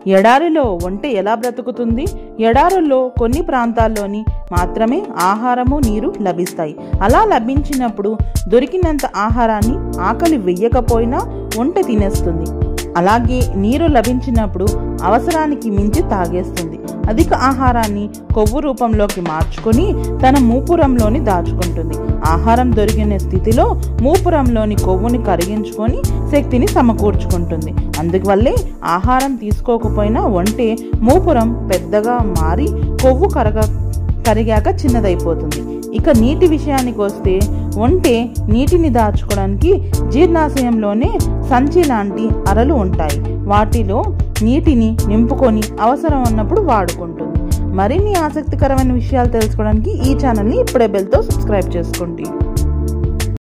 ఎడారిలో ఒంటె ఎలా బ్రతుకుతుంది ఎడారుల్లో కొన్ని ప్రాంతాల్లోని మాత్రమే ఆహారము నీరు లభిస్తాయి అలా లభించినప్పుడు దొరికినంత ఆహారాన్ని ఆకలి వెయ్యకపోయినా ఒంటె తినేస్తుంది అలాగే నీరు లభించినప్పుడు అవసరానికి మించి తాగేస్తుంది అధిక ఆహారాన్ని కొవ్వు రూపంలోకి మార్చుకొని తన మూపురంలోని దాచుకుంటుంది ఆహారం దొరికిన స్థితిలో మూపురంలోని కొవ్వుని కరిగించుకొని శక్తిని సమకూర్చుకుంటుంది అందువల్లే ఆహారం తీసుకోకపోయినా ఒంటే మూపురం పెద్దగా మారి కొవ్వు కరగ కరిగాక చిన్నదైపోతుంది ఇక నీటి విషయానికి వస్తే ఒంటే నీటిని దాచుకోవడానికి జీర్ణాశయంలోనే సంచి లాంటి అరలు ఉంటాయి వాటిలో నీటిని నింపుకొని అవసరం ఉన్నప్పుడు వాడుకుంటుంది మరిన్ని ఆసక్తికరమైన విషయాలు తెలుసుకోవడానికి ఈ ఛానల్ని ఇప్పుడే బెల్తో సబ్స్క్రైబ్ చేసుకోండి